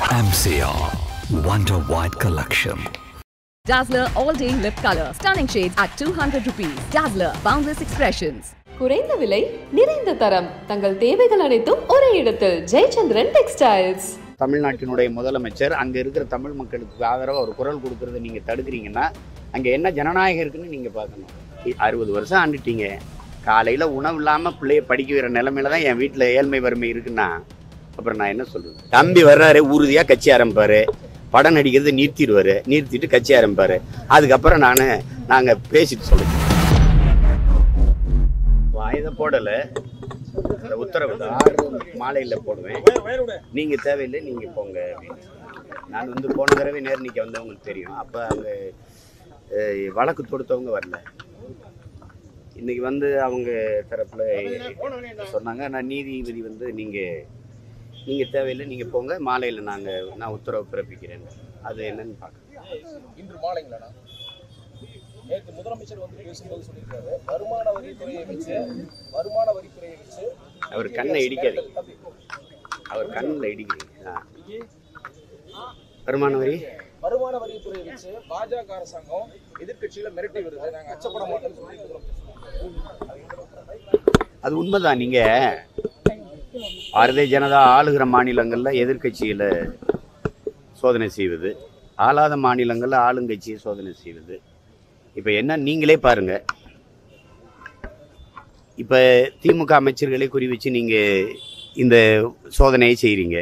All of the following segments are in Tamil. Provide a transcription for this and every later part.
MCR Wonder White Collection. Dazzler All Day Lip Color. Stunning shades at 200 rupees. Dazzler Boundless Expressions. குறைந்த விலை நிறைந்த தரம் தங்கள் தேவைகள் அனைத்தும் ஒரே இடத்தில் ஜெயச்சந்திரன் டெக்ஸ்டைல்ஸ் தமிழ்நாட்டினுடைய முதலமைச்சர் அங்கே இருக்கிற தமிழ் மக்களுக்கு ஆதரவாக ஒரு குரல் கொடுக்கறத நீங்கள் தடுக்கிறீங்கன்னா அங்கே என்ன ஜனநாயகம் இருக்குன்னு நீங்கள் பார்க்கணும் இ- அறுபது வருஷம் ஆண்டுட்டீங்க காலையில் உணவு இல்லாமல் பிள்ளைய படிக்க வைக்கிற நிலமையில தான் என் வீட்டில் ஏழ்மை வறுமை இருக்குன்னா அப்புறம் நான் என்ன சொல்றது தம்பி வர்றாரு உறுதியாக கட்சி ஆரம்பிப்பாரு படம் நடிக்கிறது நிறுத்திடுவாரு நிறுத்திட்டு கட்சி ஆரம்பிப்பாரு அதுக்கப்புறம் நான் நாங்கள் பேசிட்டு சொல்லுவோம் வாயுதை போடலை அந்த உத்தரவு ஆறு மாலையில் போடுவேன் நீங்க தேவையில்லை நீங்க போங்க அப்படின்னு நான் வந்து போன தடவை நேர்நிக்க வந்தவங்களுக்கு தெரியும் அப்ப அங்க அஹ், வழக்கு தொடுத்தவங்க வரல இன்னைக்கு வந்து அவங்க தரப்புல சொன்னாங்க நான் நீதிபதி வந்து நீங்க நீங்க தேவையில்லை நீங்க போங்க மாலையில நாங்க நான் உத்தரவு பிறப்பிக்கிறேன் அது என்னன்னு பார்க்கணும் இன்று மாலைங்களாண்ணா நேற்று முதலமைச்சர் வந்து பேசும்போது சொல்லியிருக்காரு வருமான வரித்துறையை வச்சு வருமான வரித்துறையை வச்சு அவர் கண்ணை இடிக்காதீங்க அவர் கண்ணில் இடிக்கிறீங்க ஆ. வருமான வரி வருமான வரித்துறையை வச்சு பாஜக அரசாங்கம் எதிர்க்கட்சியில மிரட்டி வருது நாங்க அச்சப்பட மாட்டோம்னு சொல்லி முதலமைச்சர் அது உண்மைதான் நீங்க பாரதிய ஜனதா ஆளுகிற மாநிலங்கள்ல எதிர்க்கட்சியில சோதனை செய்வது ஆளாத மாநிலங்கள்ல ஆளுங்கட்சியை சோதனை செய்வது இப்போ என்ன நீங்களே பாருங்க இப்போ திமுக அமைச்சர்களை குறி வச்சு நீங்க இந்த சோதனையை செய்றீங்க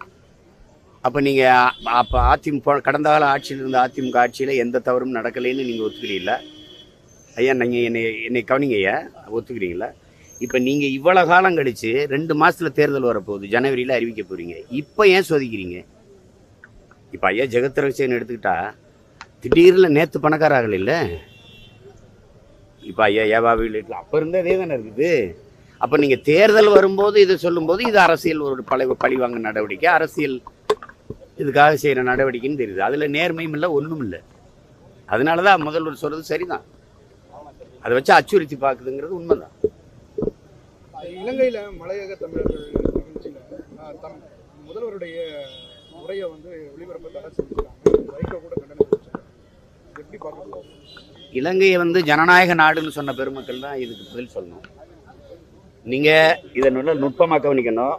அப்போ நீங்கள் அப்போ அதிமுக கடந்த கால ஆட்சியில் இருந்த அதிமுக ஆட்சியில் எந்த தவறும் நடக்கலைன்னு நீங்கள் ஒத்துக்கிறீங்களா ஐயா நீங்கள் என்னை என்னை கவனிங்க ஐயா ஒத்துக்கிறீங்களா இப்போ நீங்கள் இவ்வளோ காலம் கழிச்சு ரெண்டு மாசத்துல தேர்தல் வரப்போகுது ஜனவரியில் அறிவிக்க போகிறீங்க இப்போ ஏன் சோதிக்கிறீங்க இப்போ ஐயா ஜெகத் ரகசியன் எடுத்துக்கிட்டா திடீர்னு நேற்று பணக்காராகல இல்லை இப்போ ஐயா ஏவா வீட்டில் அப்போ இருந்ததே தானே இருக்குது அப்போ நீங்கள் தேர்தல் வரும்போது இதை சொல்லும்போது இது அரசியல் ஒரு பழி பழிவாங்க நடவடிக்கை அரசியல் இதுக்காக செய்கிற நடவடிக்கைன்னு தெரியுது அதில் நேர்மையும் இல்லை ஒன்றும் இல்லை அதனால தான் முதல்வர் சொல்கிறது சரிதான் அதை வச்சு அச்சுறுத்தி பார்க்குதுங்கிறது உண்மைதான் இலங்கையில மலையக தமிழர்கள் நிகழ்ச்சியில ஆஹ், தம் முதல்வருடைய உரையை வந்து ஒளிபரப்ப தடை செஞ்சுருக்காங்க வைகோ கூட கண்டனம் தெரிவிச்சாங்க. இது எப்படி பார்க்கணும் இலங்கையை வந்து ஜனநாயக நாடுன்னு சொன்ன பெருமக்கள் தான் இதுக்கு பதில் சொல்லணும் நீங்கள் இதை நல்ல நுட்பமாக கவனிக்கணும்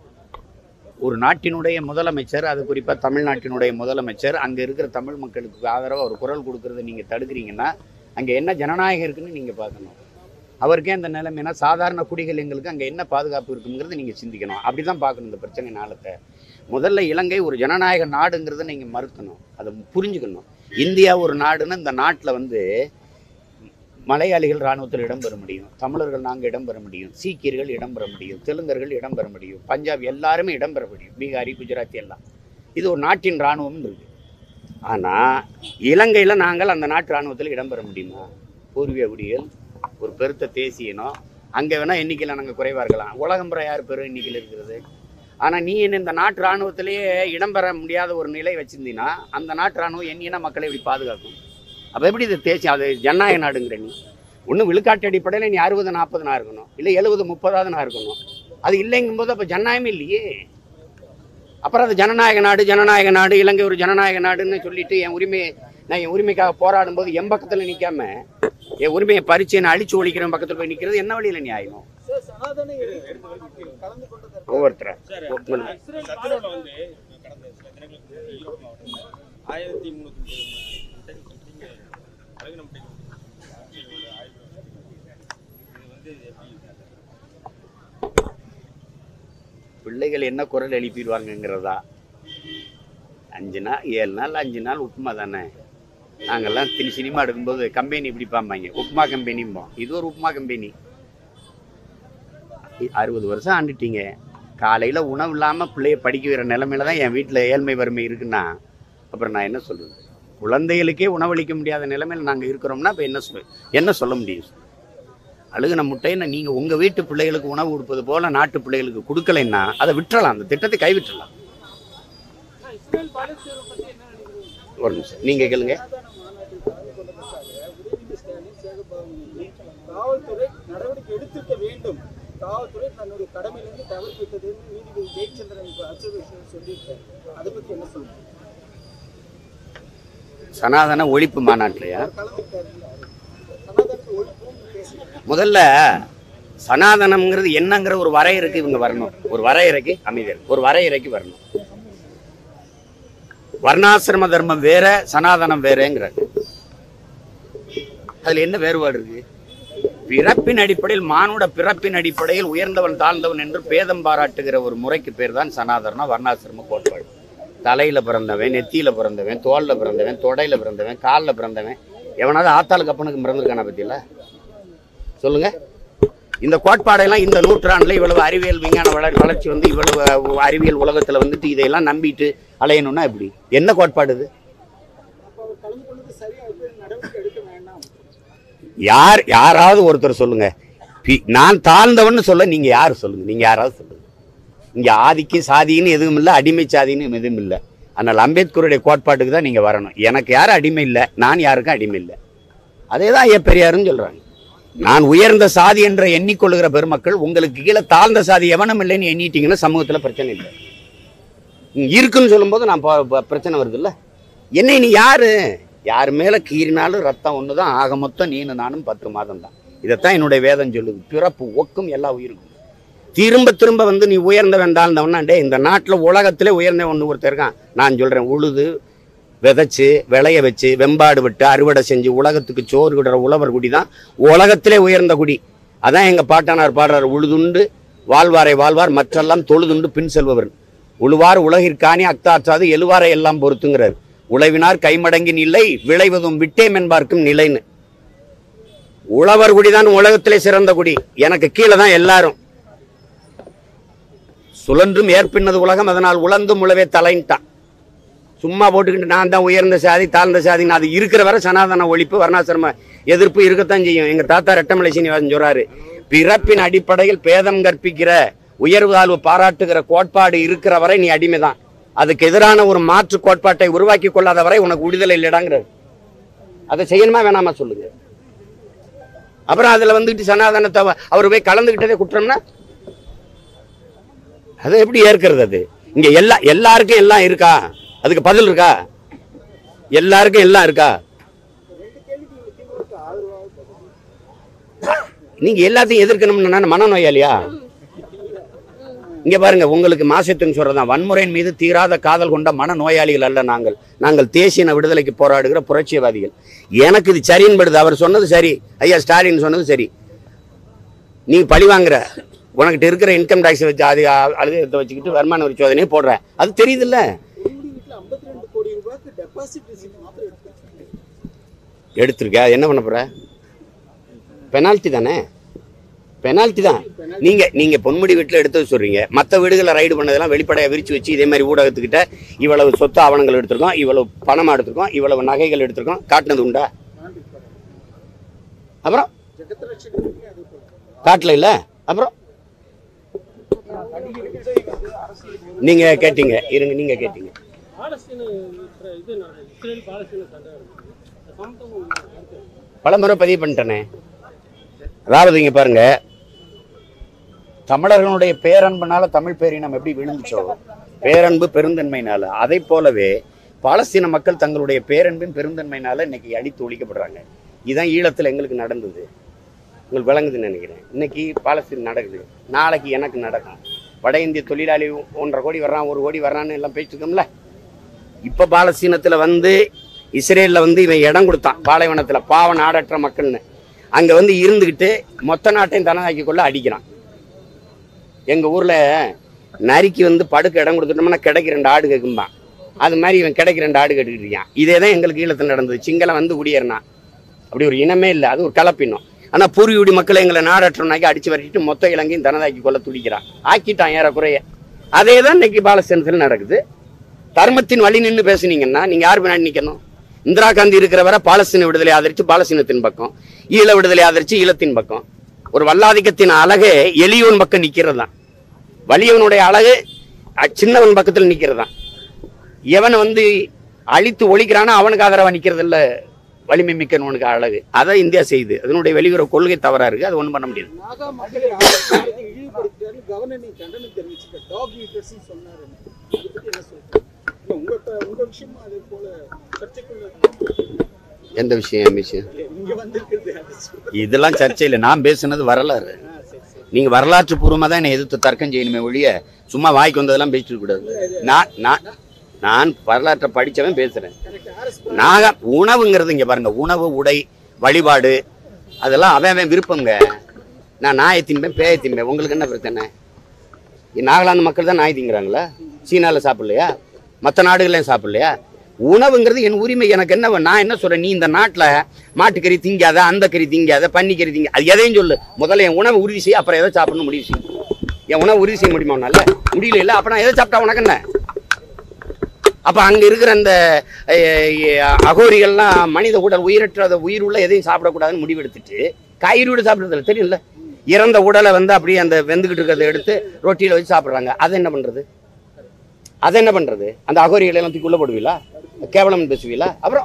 ஒரு நாட்டினுடைய முதலமைச்சர் அது குறிப்பாக தமிழ்நாட்டினுடைய முதலமைச்சர் அங்கே இருக்கிற தமிழ் மக்களுக்கு ஆதரவாக ஒரு குரல் கொடுக்கறத நீங்கள் தடுக்கிறீங்கன்னா அங்கே என்ன ஜனநாயகம் இருக்குன்னு நீங்கள் பார்க்கணும் அவருக்கே அந்த நிலைமைனா சாதாரண குடிகள் எங்களுக்கு அங்கே என்ன பாதுகாப்பு இருக்குங்கிறது நீங்கள் சிந்திக்கணும் அப்படி தான் பார்க்கணும் இந்த பிரச்சனை நாளத்தை முதல்ல இலங்கை ஒரு ஜனநாயக நாடுங்கிறத நீங்கள் மறுக்கணும் அதை புரிஞ்சுக்கணும் இந்தியா ஒரு நாடுன்னு இந்த நாட்டில் வந்து மலையாளிகள் இராணுவத்தில் இடம்பெற முடியும் தமிழர்கள் நாங்கள் இடம்பெற முடியும் சீக்கியர்கள் இடம்பெற முடியும் தெலுங்கர்கள் இடம்பெற முடியும் பஞ்சாப் எல்லாருமே இடம்பெற முடியும் பீகாரி குஜராத்தி எல்லாம் இது ஒரு நாட்டின் இராணுவம் இருக்கு ஆனால் இலங்கையில் நாங்கள் அந்த நாட்டு இராணுவத்தில் இடம்பெற முடியுமா பூர்வீக குடிகள் ஒரு பெருத்த தேசியனோ அங்கே வேணால் எண்ணிக்கையில் நாங்கள் குறைவாக இருக்கலாம் உலகம்புற யார் பெரும் எண்ணிக்கையில் இருக்கிறது ஆனால் நீ என்ன இந்த நாட்டு இராணுவத்திலேயே இடம்பெற முடியாத ஒரு நிலை வச்சிருந்தீங்கன்னா அந்த நாட்டு இராணுவம் எண்ணின மக்களை எப்படி பாதுகாக்கும் அப்போ எப்படி இது தேசியம் அது ஜனநாயக நாடுங்கிற நீ ஒன்று விழுக்காட்டு அடிப்படையில் நீ அறுபது நாற்பதுனா இருக்கணும் இல்லை எழுபது முப்பதாவதுனா இருக்கணும் அது இல்லைங்கும்போது அப்போ ஜனநாயகமே இல்லையே அப்புறம் அது ஜனநாயக நாடு ஜனநாயக நாடு இலங்கை ஒரு ஜனநாயக நாடுன்னு சொல்லிட்டு என் உரிமையை நான் என் உரிமைக்காக போராடும் போது என் பக்கத்தில் நிற்காம என் உரிமையை பறிச்சு என்னை அழிச்சு ஒழிக்கிறவன் பக்கத்தில் போய் நிற்கிறது என்ன வழியில் நியாயம் ஒவ்வொருத்தர சத்திரோட வந்து கடந்த சில தினங்களுக்கு முன்னாடி ஈரோடு மாவட்டத்தில் ஆயிரத்தி முந்நூற்றி அழகினம் ஆய்வு இது வந்து எப்படி பிள்ளைகள் என்ன குரல் எழுப்பிடுவாங்கங்கிறதா அஞ்சு நாள் ஏழு நாள் அஞ்சு நாள் உப்புமா தானே நாங்கள்லாம் திரு சினிமா எடுக்கும்போது கம்பெனி இப்படி பாம்பாங்க உப்புமா கம்பெனிம்போம் இது ஒரு உப்புமா கம்பெனி இ- அறுபது வருஷம் ஆண்டுட்டீங்க காலையில் உணவு இல்லாமல் பிள்ளைய படிக்க வைக்கிற நிலமையில தான் என் வீட்டில் ஏழ்மை வறுமை இருக்குன்னா அப்புறம் நான் என்ன சொல்றது குழந்தைகளுக்கே உணவளிக்க முடியாத நிலைமையில் நாங்கள் இருக்கிறோம்னா இப்போ என்ன சொல் என்ன சொல்ல முடியும் அழுகுன முட்டைன்னு நீங்கள் உங்கள் வீட்டு பிள்ளைகளுக்கு உணவு கொடுப்பது போல நாட்டு பிள்ளைகளுக்கு கொடுக்கலைன்னா அதை விட்டுறலாம் அந்த திட்டத்தை கைவிட்டுறலாம் ஒரு நிமிஷம் நீங்கள் கேளுங்க காவல்துறை நடவடிக்கை எடுத்திருக்க வேண்டும் காவல்துறை தன்னுடைய கடமையிலிருந்து தவறி விட்டதுன்னு நீதிபதி ஜெயச்சந்திரன் இப்போ அப்சர்வேஷன் சொல்லியிருக்காரு அதை பத்தி என்ன சொல்லுங்க சனாதன ஒழிப்பு மாநாட்டிலையா அவர் கலந்துக்கிட்டாரு சனாதனத்தை ஒழிப்பும் பேசுகிறார் முதல்ல சனாதனம்ங்கிறது என்னங்கிற ஒரு வரையறைக்கு இவங்க வரணும் ஒரு வரையறைக்கு அமைதியர் ஒரு வரையறைக்கு வரணும் வர்ணாசிரம தர்மம் வேற சனாதனம் வேறங்கிறாங்க அதுல என்ன வேறுபாடு இருக்கு பிறப்பின் அடிப்படையில் மானுட பிறப்பின் அடிப்படையில் உயர்ந்தவன் தாழ்ந்தவன் என்று பேதம் பாராட்டுகிற ஒரு முறைக்கு பேர் தான் சனாதன வர்ணாசிரம கோட்பாடு தலையில பிறந்தவன் நெத்தியில பிறந்தவன் தோல்ல பிறந்தவன் தொடையில பிறந்தவன் காலில் பிறந்தவன் எவனாவது ஆத்தாளுக்கு அப்பனுக்கு பிறந்திருக்கானா பத்தியில சொல்லுங்க இந்த கோட்பாடெல்லாம் இந்த நூற்றாண்டுல இவ்வளவு அறிவியல் விஞ்ஞான வளர் வளர்ச்சி வந்து இவ்வளவு அஹ், அறிவியல் உலகத்துல வந்துட்டு இதையெல்லாம் நம்பிட்டு அலையணும்னா எப்படி என்ன கோட்பாடு இது அப்போ அவர் கலந்து கொண்டது சரியா எப்படி நடவடிக்கை எடுக்க வேண்டாம் யார் யாராவது ஒருத்தர் சொல்லுங்க பி- நான் தாழ்ந்தவன்னு சொல்ல நீங்க யார் சொல்லுங்க நீங்க யாராவது சொல்லுங்க இங்க ஆதிக்கு சாதின்னு எதுவும் இல்லை அடிமை சாதின்னு எதுவும் இல்லை அதனால் அம்பேத்கருடைய கோட்பாட்டுக்கு தான் நீங்க வரணும் எனக்கு யாரும் அடிமை இல்லை நான் யாருக்கும் அடிமை இல்லை அதே தான் ஐயா பெரியாருன்னு சொல்றாங்க நான் உயர்ந்த சாதி என்ற எண்ணிக்கொள்ளுகிற பெருமக்கள் உங்களுக்கு கீழே தாழ்ந்த சாதி எவனும் இல்லைன்னு எண்ணிட்டீங்கன்னா சமூகத்துல பிரச்சனை இல்லை நீங்க இருக்குன்னு சொல்லும்போது நான் ப- ப- பிரச்சனை வருது இல்ல என்னை நீ யாரு யார் மேல கீறினாலும் ரத்தம் ஒண்ணுதான் ஆக மொத்தம் நீனு நானும் பத்து மாதம் தான் இதைத்தான் என்னுடைய வேதம் சொல்லுது பிறப்பு ஒக்கும் எல்லா உயிருக்கும் திரும்ப திரும்ப வந்து நீ உயர்ந்தவன் தாழ்ந்தவனா டே இந்த நாட்டில் உலகத்திலே உயர்ந்த ஒன்று ஒருத்தர் இருக்கான் நான் சொல்றேன் உழுது விதைச்சு விளைய வச்சு வெம்பாடு விட்டு அறுவடை செஞ்சு உலகத்துக்கு சோறு விடுற உழவர் குடி தான் உலகத்திலே உயர்ந்த குடி அதான் எங்க பாட்டனார் பாடுறார் உழுதுண்டு வாழ்வாரை வாழ்வார் மற்றெல்லாம் தொழுதுண்டு பின் செல்பவர் உழுவார் உலகிற்காணி அக்தாற்றாது எழுவாரை எல்லாம் பொறுத்துங்கிறார் உழவினார் கைமடங்கி நிலை விளைவதும் விட்டேம் என்பார்க்கும் நிலைன்னு உழவர் குடிதான் உலகத்திலே சிறந்த குடி எனக்கு கீழே தான் எல்லாரும் சுழன்றும் ஏற்பின்னது உலகம் அதனால் உழந்தும் உழவே தலைன்ட்டான் சும்மா போட்டுக்கிட்டு நான் தான் உயர்ந்த சாதி தாழ்ந்த சாதின்னு அது இருக்கிற வரை சனாதன ஒழிப்பு வர்ணாசிரம எதிர்ப்பு இருக்கத்தான் செய்யும் எங்க தாத்தா ரெட்டமலை சீனிவாசன் சொல்றாரு பிறப்பின் அடிப்படையில் பேதம் கற்பிக்கிற உயர்வு தாழ்வு பாராட்டுகிற கோட்பாடு இருக்கிற வரை நீ அடிமைதான் அதுக்கு எதிரான ஒரு மாற்று கோட்பாட்டை உருவாக்கி கொள்ளாத வரை உனக்கு விடுதலை இல்லடாங்கிறார் அதை செய்யணுமா வேணாமா சொல்லுங்க அப்புறம் அதுல வந்துட்டு சனாதனத்தை அவ- அவர் போய் கலந்துக்கிட்டதே குற்றம்னா அதை எப்படி ஏற்கிறது அது இங்க எல்லா எல்லாருக்கும் எல்லாம் இருக்கா அதுக்கு பதில் இருக்கா எல்லாருக்கும் எல்லாம் இருக்கா ரெண்டு கேள்விக்கு நீங்க திமுக ஆதரவாக நீங்க எல்லாத்தையும் எதிர்க்கணும்னு நான் மனநோயாளியா இங்க பாருங்க உங்களுக்கு மாசத்துன்னு சொல்றதான் வன்முறையின் மீது தீராத காதல் கொண்ட மனநோயாளிகள் அல்ல நாங்கள் நாங்கள் தேசிய விடுதலைக்கு போராடுகிற புரட்சிவாதிகள் எனக்கு இது சரின்படுது அவர் சொன்னது சரி ஐயா ஸ்டாலின் சொன்னது சரி நீ பழி வாங்குற உனக்கிட்ட இருக்கிற இன்கம் டேக்ஸ் வச்சு அது அழுகத்தை வச்சுக்கிட்டு வருமான வரி சோதனையே போடுற அது தெரியுதுல்ல பொன்முடி வீட்டில் ஐம்பத்தி ரெண்டு கோடி ரூபாய்க்கு டெபாசிட் ரிசிப்ட் மாத்திரம் எடுத்து எடுத்திருக்க என்ன பண்ண போற பெனால்ட்டி தானே பெனால்ட்டி தான் நீங்க நீங்க பொன்முடி வீட்டில் எடுத்து சொல்றீங்க மற்ற வீடுகளை ரைடு பண்ணதெல்லாம் வெளிப்படையாக விரிச்சு வச்சு இதே மாதிரி ஊடகத்துக்கிட்ட இவ்வளவு சொத்து ஆவணங்கள் எடுத்திருக்கோம் இவ்வளவு பணமா எடுத்திருக்கோம் இவ்வளவு நகைகள் எடுத்திருக்கோம் காட்டினது உண்டா அப்புறம் ஜெகத்ரட்சணி அதே போல காட்டல இல்ல அப்புறம் நீங்க கேட்டீங்க இருங்க நீங்க கேட்டீங்க பாலஸ்தீன இது நடக்குது. இஸ்ரேல் பாலஸ்தீன சண்டை நடக்குது. இந்த சம்பவம் இருக்கு. பலமுறை பதிவு பண்ணிட்டேனே அதாவது இங்க பாருங்க தமிழர்களுடைய பேரன்புனால தமிழ் பேரினம் எப்படி விழுந்துச்சோ பேரன்பு பெருந்தன்மைனால அதை போலவே பாலஸ்தீன மக்கள் தங்களுடைய பேரன்பின் பெருந்தன்மைனால இன்னைக்கு அடித்து ஒழிக்கப்படுறாங்க இதுதான் ஈழத்தில் எங்களுக்கு நடந்தது உங்களுக்கு விளங்குதுன்னு நினைக்கிறேன் இன்னைக்கு பாலஸ்தீன் நடக்குது நாளைக்கு எனக்கு நடக்கும் வட இந்திய தொழிலாளி ஒன்றரை கோடி வர்றான் ஒரு கோடி வர்றான்னு எல்லாம் பேசிருக்கோம்ல இப்போ பாலஸ்தீனத்தில் வந்து இஸ்ரேலில் வந்து இவன் இடம் கொடுத்தான் பாலைவனத்தில் பாவ நாடற்ற மக்கள்னு அங்கே வந்து இருந்துக்கிட்டு மொத்த நாட்டையும் தனதாக்கி கொள்ள அடிக்கிறான் எங்கள் ஊரில் நரிக்கு வந்து படுக்க இடம் கொடுத்துட்டோம்னா கிடைக்கு ரெண்டு ஆடு கேட்கும்பான் அது மாதிரி இவன் கிடைக்கு ரெண்டு ஆடு கேட்டுக்கிட்டு இருக்கான் இதே தான் எங்களுக்கு ஈழத்தில் நடந்தது சிங்களம் வந்து குடியேறினான் அப்படி ஒரு இனமே இல்லை அது ஒரு கலப்பினம் ஆனால் பூர்வீகுடி மக்களை எங்களை நாடற்றனாக்கி அடித்து வரட்டிட்டு மொத்த இலங்கையும் தனதாக்கி கொள்ள துடிக்கிறான் ஆக்கிட்டான் ஏறக்குறைய அதே தான் இன்னைக்கு பாலஸ்தீனத்தில் நடக்குது தர்மத்தின் வழி நின்று பேசுனீங்கன்னா நீங்க யார் பின்னாடி நிக்கணும் இந்திரா காந்தி இருக்கிற வரை பாலஸ்தீன விடுதலை ஆதரிச்சு பாலஸ்தீனத்தின் பக்கம் ஈழ விடுதலை ஆதரிச்சு ஈழத்தின் பக்கம் ஒரு வல்லாதிக்கத்தின் அழகே எளியவன் பக்கம் நிக்கிறது தான் வலியவனுடைய அழகு அ- சின்னவன் பக்கத்தில் நிக்கிறது தான் எவனை வந்து அழித்து ஒழிக்கிறானோ அவனுக்கு ஆதரவா நிக்கிறது இல்ல வலிமை மிக்கவனுக்கு அழகு அதை இந்தியா செய்யுது அதனுடைய வெளியுறவு கொள்கை தவறா இருக்கு அது ஒன்றும் பண்ண முடியாது நாகா மக்களை ஆரோக்கியத்தை இழிவுபடுத்துறாரு கவர்னர் நீ கண்டனம் தெரிவிச்சுக்க டாக் ஈட்டர்ஸ் சொன்னாரு இதை பத்தி என்ன சொல்றீங்க இல்ல, உங்க ப- உங்க விஷயமா அதே போல சர்ச்சைக்குள்ள எந்த விஷயம் விஷயம் இங்க வந்திருக்கிறது அது சொல்றேன். இதெல்லாம் சர்ச்சையில் நான் பேசுனது வரலாறு ஆ, சரி சரி நீங்க வரலாற்று பூர்வமாக தான் என்னை எதிர்த்து தர்க்கம் செய்யணுமே ஒழிய சும்மா வாய்க்கு வந்ததெல்லாம் பேசிட்டு இருக்க கூடாது நான் நான் நான் வரலாற்றை படிச்சவன் பேசுறேன் கரெக்ட் ஆர்எஸ் நாக உணவுங்கிறது இங்க பாருங்க உணவு உடை வழிபாடு அதெல்லாம் அவன் அவன் விருப்பங்க நான் நாயை திம்பேன் பேயை திம்பேன் உங்களுக்கு என்ன பிரச்சனை இங்க நாகாலாந்து மக்கள் தான் நாய் திங்கிறாங்களா சீனாவில் சாப்பிடலையா மற்ற நாடுகள்லையும் சாப்பிடலையா உணவுங்கிறது என் உரிமை எனக்கு என்ன வேணும்? நான் என்ன சொல்றேன் நீ இந்த நாட்டில் மாட்டுக்கறி திங்காத அந்த கறி திங்காத பன்னிக்கறி திங்க அது எதையும் சொல்லு முதல்ல என் உணவு உறுதி செய்ய அப்புறம் எதை சாப்பிடணும் முடிவு செய்யும் என் உணவு உறுதி செய்ய முடியுமா உன்னால முடியல இல்லை அப்போ நான் எதை சாப்பிட்டா உனக்கு என்ன அப்போ அங்கே இருக்கிற அந்த அஹ், அஹ், அகோரிகள்லாம் மனித உடல் உயிரற்ற உயிர் உள்ள எதையும் சாப்பிடக்கூடாதுன்னு முடிவெடுத்துட்டு காய்கறியோட சாப்பிட்றதில்ல தெரியல இறந்த உடலை வந்து அப்படியே அந்த வெந்துக்கிட்டு இருக்கிறத எடுத்து ரொட்டியில் வச்சு சாப்பிட்றாங்க அதை என்ன பண்ணுறது அதை என்ன பண்ணுறது அந்த அகோரிகளை எல்லாம் தூக்கி உள்ள போடுவீங்களா கேவலம் பேசுவீங்களா அப்புறம்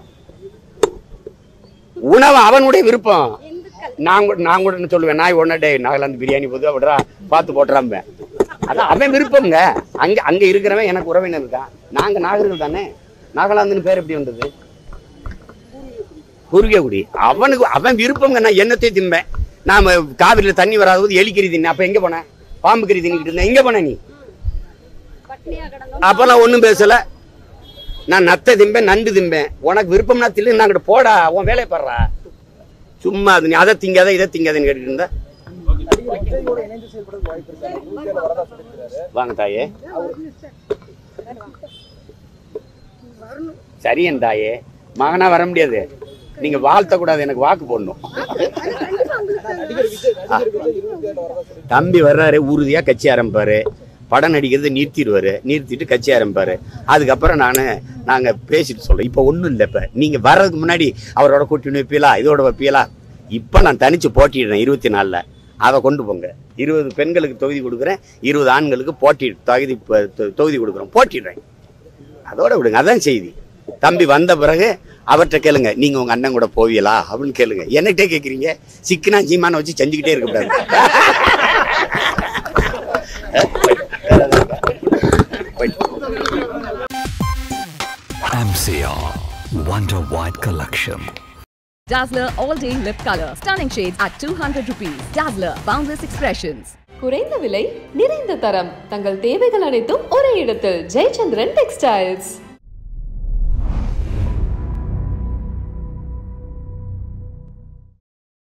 உணவு அவனுடைய விருப்பம் நான் கூட நான் கூட என்ன சொல்லுவேன் நாய் ஒன்றா டே நாகாலாந்து பிரியாணி பொதுவாக விடுறா பார்த்து போட்டுறாம அதான் அவன் விருப்பம்ங்க அங்க அங்க இருக்கிறவன் எனக்கு உறவினர் தான் நாங்க நாகர்கள் தானே நாகாலாந்துன்னு பேர் எப்படி வந்தது குறுகியகுடி அவனுக்கு அவன் விருப்பங்க நான் என்னத்தை திம்பேன் நாம காவிரியில் தண்ணி வராத போது எலிக்கறி தின்ன அப்ப எங்க போனேன் பாம்பு கறி தின்னுக்கிட்டு இருந்தேன் எங்க போன நீ அப்பெல்லாம் ஒண்ணும் பேசல நான் நத்தை திம்பேன் நண்டு திம்பேன் உனக்கு விருப்பம்னா தில்லு நாங்கிட்ட போடா உன் வேலையை பாடுறா சும்மா அது நீ அதை திங்காத இதை திங்காதன்னு கேட்டுட்டு இருந்தா நடிகர் விஜயோட இணைந்து செயல்படுறது வாய்ப்பு இருக்கு யூகேல வரதா சொல்லியிருக்காரு வாங்க தாயே சரி என் தாயே மகனா வர முடியாது நீங்க வாழ்த்த கூடாது எனக்கு வாக்கு போடணும் நடிகர் விஜய் நடிகர் விஜய் இருபத்தி ஏழு வரதா சொல்லி தம்பி வர்றாரு உறுதியா கட்சி ஆரம்பிப்பாரு படம் நடிக்கிறது நிறுத்திடுவாரு நிறுத்திட்டு கட்சி ஆரம்பிப்பாரு அதுக்கப்புறம் நான் நாங்க பேசிட்டு சொல்றோம் இப்போ ஒன்றும் இல்லை இப்போ நீங்க வர்றதுக்கு முன்னாடி அவரோட கூட்டணி வைப்பீங்களா இதோட வைப்பீங்களா இப்போ நான் தனிச்சு போட்டிடுறேன் இருபத்தி நாலில் அதை கொண்டு போங்க இருபது பெண்களுக்கு தொகுதி கொடுக்குறேன் இருபது ஆண்களுக்கு போட்டி தகுதி ப- தொ- தொகுதி கொடுக்குறோம் போட்டிடுறேன் அதோட விடுங்க அதான் செய்தி தம்பி வந்த பிறகு அவர்கிட்ட கேளுங்க நீங்க உங்க அண்ணன் கூட போவீங்களா அப்படின்னு கேளுங்க என்னகிட்டே கேட்குறீங்க சிக்கனா சீமான வச்சு செஞ்சுக்கிட்டே இருக்கக்கூடாது MCR Wonder White Collection. Dazzler All Day Lip Color. Stunning shades at 200 rupees. Dazzler Boundless Expressions. குறைந்த விலை நிறைந்த தரம் தங்கள் தேவைகள் அனைத்தும் ஒரே இடத்தில் ஜெயச்சந்திரன் டெக்ஸ்டைல்ஸ்